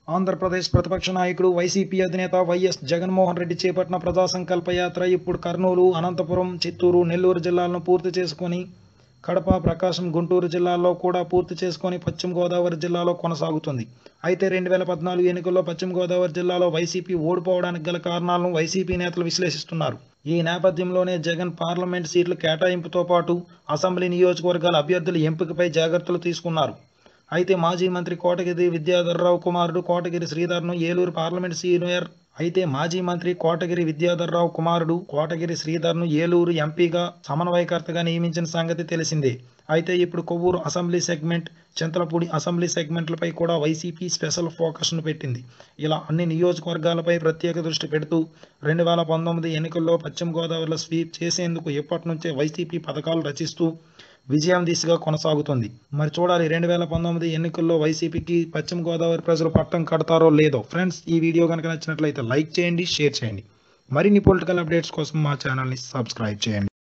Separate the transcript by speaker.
Speaker 1: ఆంధ్రప్రదేశ్ ప్రతిపక్ష నాయకుడు వైసీపీ అధినేత వైఎస్ జగన్మోహన్ రెడ్డి చేపట్టిన ప్రజా సంకల్ప యాత్ర ఇప్పుడు కర్నూలు అనంతపురం చిత్తూరు నెల్లూరు జిల్లాలను పూర్తి చేసుకొని కడప ప్రకాశం గుంటూరు జిల్లాల్లో కూడా పూర్తి చేసుకొని పశ్చిమ గోదావరి జిల్లాలో కొనసాగుతుంది అయితే రెండు వేల పద్నాలుగు ఎన్నికల్లో పశ్చిమ గోదావరి జిల్లాలో వైసీపీ ఓడిపోవడానికి గల కారణాలను వైసీపీ నేతలు విశ్లేషిస్తున్నారు ఈ నేపథ్యంలోనే జగన్ పార్లమెంట్ సీట్ల కేటాయింపుతో పాటు అసెంబ్లీ నియోజకవర్గాల అభ్యర్థుల ఎంపికపై జాగ్రత్తలు తీసుకున్నారు అయితే మాజీ మంత్రి కోటగిరి విద్యాధర్రావు కుమారుడు కోటగిరి శ్రీధర్ను ఏలూరు పార్లమెంట్ సీనియర్ అయితే మాజీ మంత్రి కోటగిరి విద్యాధర్రావు కుమారుడు కోటగిరి శ్రీధర్ను ఏలూరు ఎంపీగా సమన్వయకర్తగా నియమించిన సంగతి తెలిసిందే అయితే ఇప్పుడు Kovvur assembly segment Chintalapudi assembly సెగ్మెంట్లపై కూడా వైసీపీ స్పెషల్ ఫోకస్ను పెట్టింది ఇలా అన్ని నియోజకవర్గాలపై ప్రత్యేక దృష్టి పెడుతూ రెండు వేల పంతొమ్మిది ఎన్నికల్లో పశ్చిమ గోదావరిలో స్వీప్ చేసేందుకు ఎప్పటి నుంచే వైసీపీ పథకాలు రచిస్తూ విజయం దిశగా కొనసాగుతుంది మరి చూడాలి రెండు వేల పంతొమ్మిది ఎన్నికల్లో వైసీపీకి పశ్చిమ గోదావరి ప్రజలు పట్టం కడతారో లేదో ఫ్రెండ్స్ ఈ వీడియో కనుక నచ్చినట్లయితే లైక్ చేయండి షేర్ చేయండి మరిన్ని పొలిటికల్ అప్డేట్స్ కోసం మా ఛానల్ని సబ్స్క్రైబ్ చేయండి